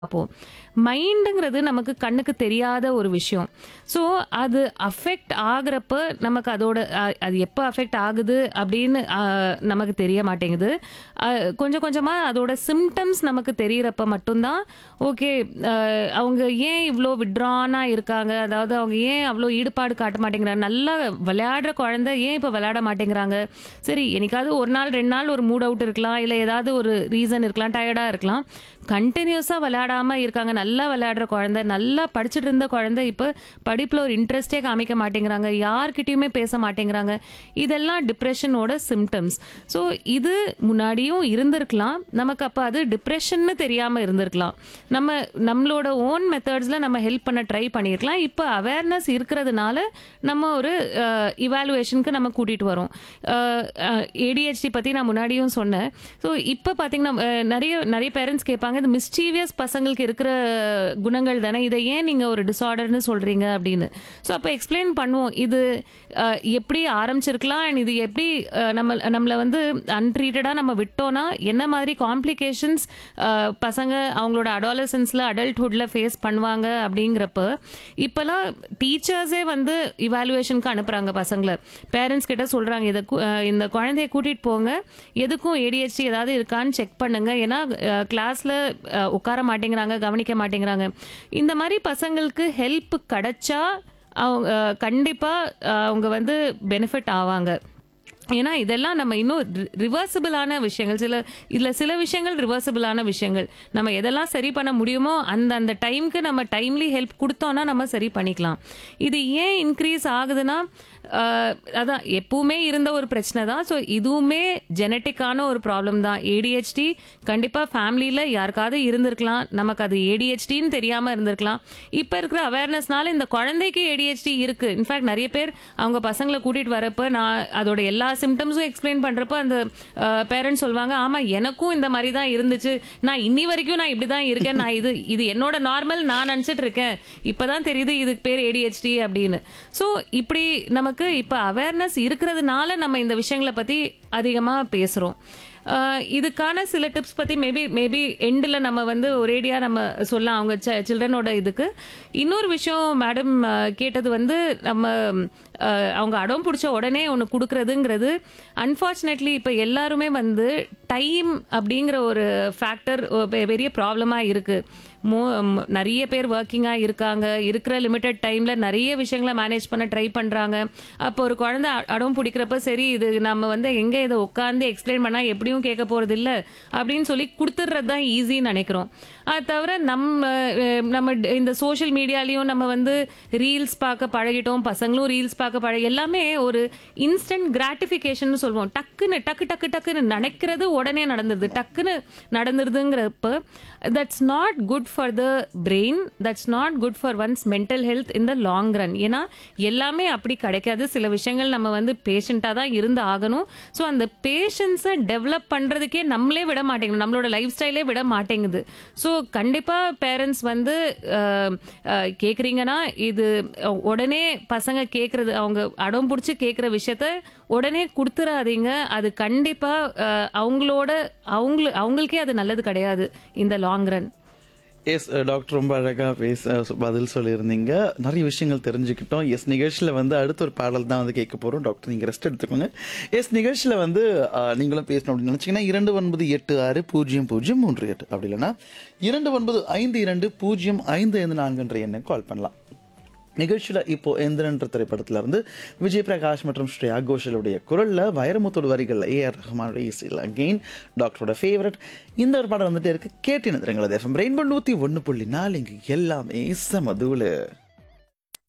பார்ப்போம் மைண்டுங்கிறது நமக்கு கண்ணுக்கு தெரியாத ஒரு விஷயம் ஸோ அது அஃபெக்ட் ஆகுறப்ப நமக்கு அதோட அஹ், அது எப்போ அஃபெக்ட் ஆகுது அப்படின்னு அஹ், நமக்கு தெரிய மாட்டேங்குது அஹ், கொஞ்சம் கொஞ்சமாக அதோட சிம்டம்ஸ் நமக்கு தெரியறப்ப மட்டும்தான் ஓகே அவங்க ஏன் இவ்வளோ விட்ரானாக இருக்காங்க அதாவது அவங்க ஏன் அவ்வளோ ஈடுபாடு காட்ட மாட்டேங்கிறாங்க நல்லா விளையாடுற குழந்தை ஏன் இப்போ விளையாட மாட்டேங்கிறாங்க சரி என்னைக்காவது ஒரு நாள் ரெண்டு நாள் ஒரு மூட் அவுட் இருக்கலாம் இல்லை ஏதாவது ஒரு ரீசன் இருக்கலாம் டயர்டாக இருக்கலாம் கண்டினியூஸாக விளையாடாம இருக்காங்க நல்லா விளையாடுற குழந்தை நல்லா படிச்சுட்டு இருந்த குழந்தை இப்போ படிப்பில் ஒரு இன்ட்ரெஸ்டே காமிக்க மாட்டேங்கிறாங்க யார்கிட்டயுமே பேச மாட்டேங்கிறாங்க இதெல்லாம் டிப்ரெஷனோட சிம்டம்ஸ் ஸோ இது முன்னாடியும் இருந்திருக்கலாம் நமக்கு அப்போ அது டிப்ரெஷன்னு தெரியாமல் இருந்திருக்கலாம் நம்ம நம்மளோட ஓன் மெத்தட்ஸில் நம்ம ஹெல்ப் பண்ண ட்ரை பண்ணியிருக்கலாம் இப்போ அவேர்னஸ் இருக்கிறதுனால நம்ம ஒரு இவாலுவேஷனுக்கு நம்ம கூட்டிகிட்டு வரோம் ஏடிஹெச்டி பற்றி நான் முன்னாடியும் சொன்னேன் ஸோ இப்போ பார்த்தீங்கன்னா அஹ், நிறைய நிறைய பேரண்ட்ஸ் கேட்பாங்க இது மிஸ்டீவியஸ் பசங்களுக்கு இருக்கிற குணங்கள் தானே இதை ஏன் நீங்கள் ஒரு டிஸார்டர்னு சொல்கிறீங்க அப்படின்னு ஸோ அப்போ எக்ஸ்பிளைன் பண்ணுவோம் இது அஹ், எப்படி ஆரம்பிச்சிருக்கலாம் and இது எப்படி அஹ், நம்ம நம்மளை வந்து அன்ட்ரீட்டடாக நம்ம விட்டோம்னா என்ன மாதிரி காம்ப்ளிகேஷன்ஸ் பசங்க அவங்களோட அடாலசன்ஸில் அடல்ட்ஹுட்டில் ஃபேஸ் பண்ணுவாங்க அப்படிங்கிறப்ப இப்போலாம் டீச்சர்ஸே வந்து இவாலுவேஷனுக்கு அனுப்புகிறாங்க பசங்களை பேரண்ட்ஸ் கிட்ட சொல்கிறாங்க இதை கு- அஹ், இந்த குழந்தைய கூட்டிகிட்டு போங்க எதுக்கும் ஏடிஹெச்டி ஏதாவது இருக்கான்னு செக் பண்ணுங்க ஏன்னா கிளாஸில் உட்கார மாட்டேங்கிறாங்க கவனிக்க மாட்டேங்கிறாங்க இந்த மாதிரி பசங்களுக்கு ஹெல்ப் கிடைச்சா அவங்க அஹ், கண்டிப்பா அஹ், அவங்க வந்து பெனிஃபிட் ஆவாங்க ஏன்னா இதெல்லாம் நம்ம இன்னும் ரிவர்சிபிளான விஷயங்கள் சில இதில் சில விஷயங்கள் ரிவர்சிபிளான விஷயங்கள் நம்ம எதெல்லாம் சரி பண்ண முடியுமோ அந்த அந்த டைம்க்கு நம்ம டைம்லி ஹெல்ப் கொடுத்தோம்னா நம்ம சரி பண்ணிக்கலாம் இது ஏன் இன்க்ரீஸ் ஆகுதுன்னா ஆஹ், அதான் எப்பவுமே இருந்த ஒரு பிரச்சனை தான் ஸோ இதுவுமே ஜெனட்டிக்கான ஒரு ப்ராப்ளம் தான் ஏடிஹெச்டி கண்டிப்பாக ஃபேமிலியில் யாருக்காவது இருந்திருக்கலாம் நமக்கு அது ஏடிஹெச்டின்னு தெரியாமல் இருந்திருக்கலாம் இப்போ இருக்கிற அவேர்னஸ்னால இந்த குழந்தைக்கு ஏடிஹெச்டி இருக்கு இன்ஃபேக்ட் நிறைய பேர் அவங்க பசங்களை கூட்டிட்டு வரப்ப நான் அதோட எல்லா சிம்டம்ஸும் எக்ஸ்பிளைன் பண்றப்ப அந்த பேரண்ட்ஸ் சொல்லுவாங்க ஆமா எனக்கும் இந்த மாதிரி தான் இருந்துச்சு நான் இன்னி வரைக்கும் நான் இப்படி தான் இருக்கேன் நான் இது இது என்னோட நார்மல் நான் நினச்சிட்டு இருக்கேன் இப்பதான் தெரியுது இதுக்கு பேர் ஏடிஹெச்டி அப்படின்னு ஸோ இப்படி நமக்கு இப்போ அவேர்னஸ் இருக்கிறதுனால நம்ம இந்த விஷயங்களை பத்தி அதிகமா பேசுறோம் ஆஹ் இதுக்கான சில டிப்ஸ் பத்தி மேபி மேபி எண்டில் நம்ம வந்து ஒரேடியா நம்ம சொல்லலாம் அவங்க சில்ட்ரனோட இதுக்கு இன்னொரு விஷயம் மேடம் கேட்டது வந்து நம்ம ஆஹ் அவங்க அடம் பிடிச்ச உடனே ஒன்று கொடுக்கறதுங்கிறது அன்ஃபார்ச்சுனேட்லி இப்போ எல்லாருமே வந்து டைம் அப்படிங்கிற ஒரு ஃபேக்டர் பெரிய ப்ராப்ளமாக இருக்கு மோ ம், நிறைய பேர் ஒர்க்கிங்காக இருக்காங்க இருக்கிற லிமிட்டட் டைமில் நிறைய விஷயங்களை மேனேஜ் பண்ண ட்ரை பண்ணுறாங்க அப்போ ஒரு குழந்தை அ- அடம் பிடிக்கிறப்ப சரி இது நம்ம வந்து எங்கே இதை உட்காந்து எக்ஸ்பிளைன் பண்ணால் எப்படியும் கேட்க போகிறது இல்லை அப்படின்னு சொல்லி கொடுத்துட்றது தான் ஈஸின்னு நினைக்கிறோம் அது தவிர நம்ம அஹ், நம்ம ட- இந்த சோஷியல் மீடியாலையும் நம்ம வந்து ரீல்ஸ் பார்க்க பழகிட்டோம் பசங்களும் ரீல்ஸ் பார்க்க பழகி எல்லாமே ஒரு இன்ஸ்டன்ட் கிராட்டிஃபிகேஷன் சொல்லுவோம் டக்குன்னு டக்கு டக்கு டக்குன்னு நினைக்கிறது உடனே நடந்துருது டக்குன்னு நடந்துருதுங்கிறப்ப that's not good for the brain that's not good for one's mental health in the long run ஏன்னா எல்லாமே அப்படி கிடைக்காது சில விஷயங்கள் நம்ம வந்து பேஷண்ட்டாக தான் இருந்து ஆகணும் ஸோ அந்த பேஷன்ஸை டெவலப் பண்ணுறதுக்கே நம்மளே விட மாட்டேங்குது நம்மளோட லைஃப் ஸ்டைலே விட மாட்டேங்குது ஸோ கண்டிப்பாக பேரண்ட்ஸ் வந்து கேட்குறீங்கன்னா இது அஹ், உடனே பசங்க கேட்குறது அவங்க அடம் பிடிச்சி கேட்குற விஷயத்த உடனே கொடுத்துறாதீங்க அது கண்டிப்பாக அவங்களோட அவங்கள அவங்களுக்கே அது நல்லது கிடையாது இந்த லாங் ரன் எஸ் டாக்டர் ரொம்ப அழகாக பேச பதில் சொல்லியிருந்தீங்க நிறைய விஷயங்கள் தெரிஞ்சுக்கிட்டோம் எஸ் நிகழ்ச்சியில் வந்து அடுத்த ஒரு பாடல் தான் வந்து கேட்க போகிறோம் டாக்டர் நீங்கள் ரெஸ்ட் எடுத்துக்கோங்க எஸ் நிகழ்ச்சியில் வந்து அஹ், நீங்களும் பேசணும் அப்படின்னு நினச்சிங்கன்னா இரண்டு ஒன்பது எட்டு ஆறு பூஜ்ஜியம் பூஜ்ஜியம் மூன்று எட்டு அப்படி இல்லைன்னா இரண்டு ஒன்பது ஐந்து இரண்டு பூஜ்ஜியம் ஐந்து ஐந்து நான்குன்ற எண்ணை கால் பண்ணலாம் நிகழ்ச்சியில் இப்போ எந்திரன்ற திரைப்படத்துல இருந்து விஜய் பிரகாஷ் மற்றும் ஸ்ரேயா கோஷலுடைய குரல்ல வைரமுத்தோட வரிகள் ஏஆர் ரஹ்மானுடைய இசையில் அகெயின் டாக்டரோட ஃபேவரட் இந்த ஒரு பாடம் வந்துட்டே இருக்கு கேட்டு நிறுத்துறீங்களா எஃப்எம் ரெயின்போ நூற்றி ஒன்று புள்ளி நாலு இங்கே எல்லாமே சமதூளு